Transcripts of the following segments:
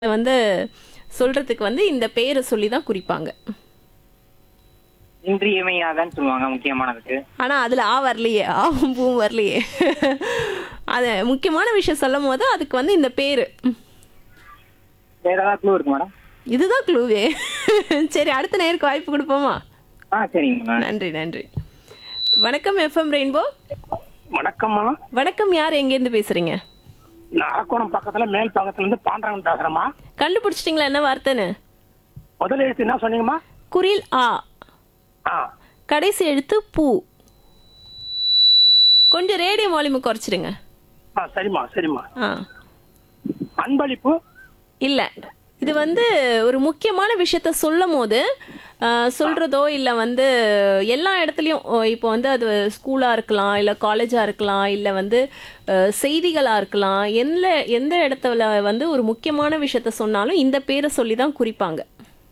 வந்து சொல்றதுக்கு வந்து இந்த பேரை சொல்லி தான் குறிப்பாங்க இன்றியமையாதான்னு சொல்லுவாங்க முக்கியமானதுக்கு ஆனா அதுல ஆ வரலையே ஆவும் பூவும் வரலையே அது முக்கியமான விஷயம் சொல்லும் போது அதுக்கு வந்து இந்த பேரு வேற ஏதாவது க்ளூ இருக்கு மேடம் இதுதான் க்ளூவே சரி அடுத்த நேருக்கு வாய்ப்பு கொடுப்போமா ஆ சரிங்க மேடம் நன்றி நன்றி வணக்கம் எஃப்எம் ரெயின்போ வணக்கம்மா வணக்கம் யார் எங்கேருந்து பேசுறீங்க நான் அரக்கோணம் பக்கத்துல மேல் பக்கத்துல இருந்து பாண்டரங்கன் பேசுறேம்மா கண்டுபிடிச்சிட்டிங்களா என்ன வார்த்தைன்னு முதல் எழுத்து என்ன சொன்னீங்கம்மா குரில் ஆ ஆ கடைசி எழுத்து பூ கொஞ்சம் ரேடியோ வால்யூம் குறைச்சிடுங்க ஆ சரிம்மா சரிம்மா ஆ அன்பளிப்பு இல்லை இது வந்து ஒரு முக்கியமான விஷயத்த சொல்லும் போது ஆ, சொல்றதோ இல்லை வந்து எல்லா இடத்துலையும் ஓ, இப்போ வந்து அது ஸ்கூலாக இருக்கலாம் இல்லை காலேஜாக இருக்கலாம் இல்லை வந்து செய்திகளாக இருக்கலாம் எந்த எந்த இடத்துல வந்து ஒரு முக்கியமான விஷயத்த சொன்னாலும் இந்த பேரை சொல்லி தான் குறிப்பாங்க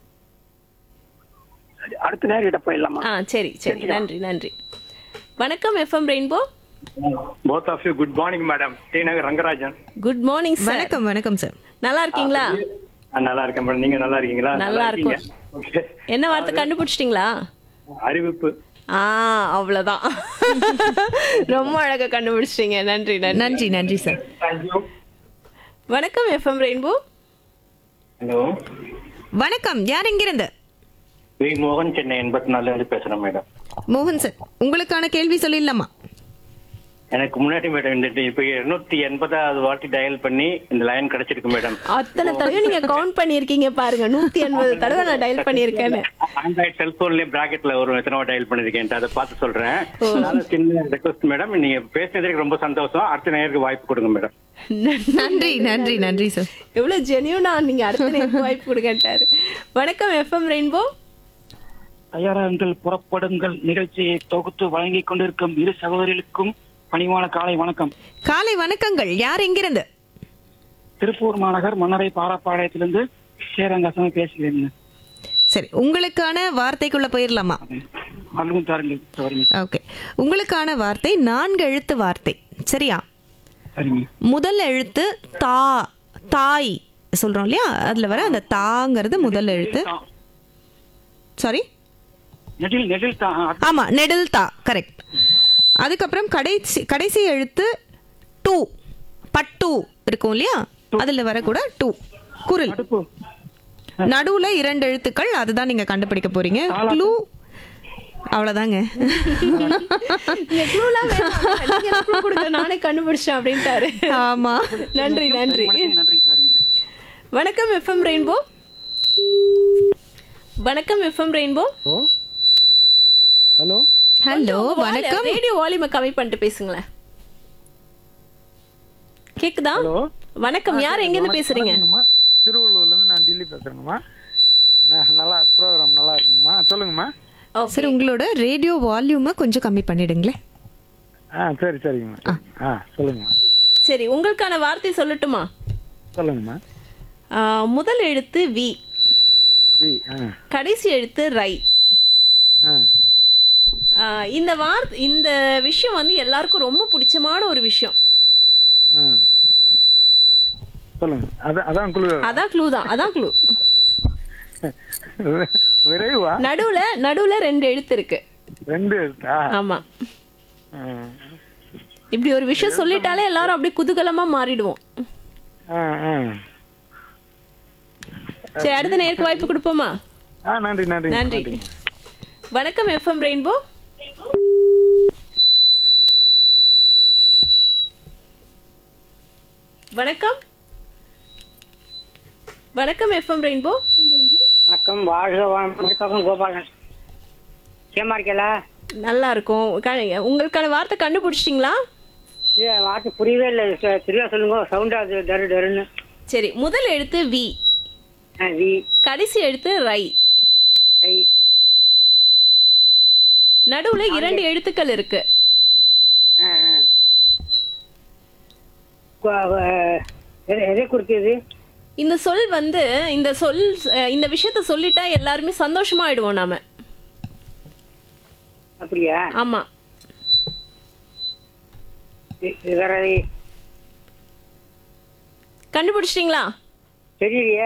சரி அடுத்த நேரம் போயிடலாமா ஆ சரி சரி நன்றி நன்றி வணக்கம் FM Rainbow both of you good morning madam T Nagar Rangarajan good morning sir வணக்கம் வணக்கம் சார் நல்லா இருக்கீங்களா நல்லா இருக்கேன் மேடம் நீங்க நல்லா இருக்கீங்களா நல்லா இருக்கீங்க? இருக்கும். Okay. என்ன வார்த்தை கண்டுபிடிச்சிட்டிங்களா அறிவிப்பு ஆ அவ்வளவுதான் ரொம்ப அழகா கண்டுபிடிச்சிட்டீங்க நன்றி நன்றி நன்றி நன்றி சார் தேங்க்யூ வணக்கம் எஃப்எம் ரெயின்போ ஹலோ வணக்கம் யார் எங்கிருந்து வி மோகன் சென்னை எண்பத்தி நாலுல இருந்து பேசுறேன் மேடம் மோகன் சார் உங்களுக்கான கேள்வி சொல்லிடலாமா எனக்கு முன்னாடி மேடம் இந்த இப்ப இருநூத்தி எண்பதாவது வாட்டி டயல் பண்ணி இந்த லைன் கிடைச்சிருக்கு மேடம் அத்தனை தடவை நீங்க கவுண்ட் பண்ணிருக்கீங்க பாருங்க நூத்தி எண்பது தடவை நான் டயல் பண்ணியிருக்கேன்னு ஆண்ட்ராய்ட் செல்போன்லயே பிராக்கெட்ல ஒரு எத்தனை டயல் பண்ணிருக்கேன் அதை பார்த்து சொல்றேன் அதனால சின்ன ரெக்வஸ்ட் மேடம் நீங்க பேசுனதுக்கு ரொம்ப சந்தோஷம் அடுத்த நேருக்கு வாய்ப்பு கொடுங்க மேடம் நன்றி நன்றி நன்றி சார் எவ்வளவு ஜெனியூனா நீங்க அடுத்த நேரம் வாய்ப்பு கொடுக்கட்டாரு வணக்கம் எஃப்எம் ரெயின்போ தயாராகுங்கள் புறப்படுங்கள் நிகழ்ச்சியை தொகுத்து வழங்கிக் கொண்டிருக்கும் இரு சகோதரிகளுக்கும் பணிவான காலை வணக்கம் காலை வணக்கங்கள் யார் எங்கிருந்து திருப்பூர் மாநகர் மன்னரை பாராப்பாளையத்திலிருந்து சேரங்கசமே பேசுகிறேன் சரி உங்களுக்கான வார்த்தைக்குள்ள போயிடலாமா அல்லும் தாருங்கள் சகோதரி ஓகே உங்களுக்கான வார்த்தை நான்கு எழுத்து வார்த்தை சரியா சரிங்க முதல் எழுத்து தா தாய் சொல்றோம் இல்லையா அதுல வர அந்த தாங்கிறது முதல் எழுத்து சாரி நெடில் நெடில் தான் ஆமா நெடில் தா கரெக்ட் அதுக்கப்புறம் கடைசி கடைசி எழுத்து டூ பட்டு இருக்கும் இல்லையா அதுல வரக்கூட டூ குரில் அடுப்பு நடுவுல இரண்டு எழுத்துக்கள் அதுதான் நீங்க கண்டுபிடிக்க போறீங்க க்ளூ அவ்வளவுதாங்க நீங்க க்ளூலாம் வேணாம். நீங்க எனக்கு clue கொடுங்க நானே கண்டுபிடிச்சேன் அப்படின்ட்டாரு ஆமா நன்றி நன்றி நன்றி சாரிங்க வணக்கம் எஃப்எம் ரெயின்போ வணக்கம் எஃப்எம் ரெயின்போ ஹலோ ஹலோ வணக்கம் ரேடியோ வால்யூமை கம்மி பண்ணிட்டு பேசுங்களேன் கேக்குதா வணக்கம் யார் எங்க இருந்து பேசுறீங்க வணக்கங்கம்மா திருவள்ளூர்ல இருந்து நான் டில்லி பேசுறேங்கம்மா நான் நல்லா ப்ரோக்ராம் நல்லா இருக்குங்கம்மா சொல்லுங்கம்மா Okay. சரி உங்களோட ரேடியோ வால்யூமை கொஞ்சம் கம்மி பண்ணிடுங்களேன் ஆ சரி சரிங்கம்மா ஆ சொல்லுங்கம்மா சரி உங்களுக்கான வார்த்தை சொல்லட்டுமா சொல்லுங்கம்மா ஆ, முதல் எழுத்து வி வி ஆ கடைசி எழுத்து ரை ஆ ஆ, இந்த வார்த்தை இந்த விஷயம் வந்து எல்லாருக்கும் ரொம்ப பிடிச்சமான ஒரு விஷயம் ஆ சொல்லுங்க அதான் அதான் குழு அதான் க்ளூ தான் அதான் க்ளூ விரைவா நடுவுல நடுவுல ரெண்டு எழுத்து இருக்கு ரெண்டு இருக்கா ஆமா ஆ. இப்படி ஒரு விஷயம் சொல்லிட்டாலே எல்லாரும் அப்படியே குதூகலமா மாறிடுவோம் ஆ ஆ சரி அடுத்த நேருக்கு வாய்ப்பு கொடுப்போமா ஆ நன்றி நன்றி நன்றி வணக்கம் எஃப்எம் ரெயின்போ வணக்கம் வணக்கம் எஃப்எம் ரெயின்போ வணக்கம் வாழ்க வணக்கம் கோபாலன் ஏமா இருக்கல நல்லா இருக்கும் க- உங்களுக்கான வார்த்தை கண்டுபிடிச்சிட்டிங்களா இல்ல வார்த்தை புரியவே இல்லை சரியா சொல்லுங்க சவுண்டா அது டரு டருன்னு சரி முதல் எழுத்து வி ஆ, வி கடைசி எழுத்து ரை ஐ நடுவுல இரண்டு எழுத்துக்கள் இருக்கு ஆ, ஆ. கு- அஹ், எதை- எதை குறிக்கிறது இந்த சொல் வந்து இந்த சொல் அஹ், இந்த விஷயத்த சொல்லிட்டா எல்லாருமே சந்தோஷமா ஆயிடுவோம் நாம அப்படியா ஆமா இ- இது வேற கண்டுபிடிச்சிட்டீங்களா தெரியலையே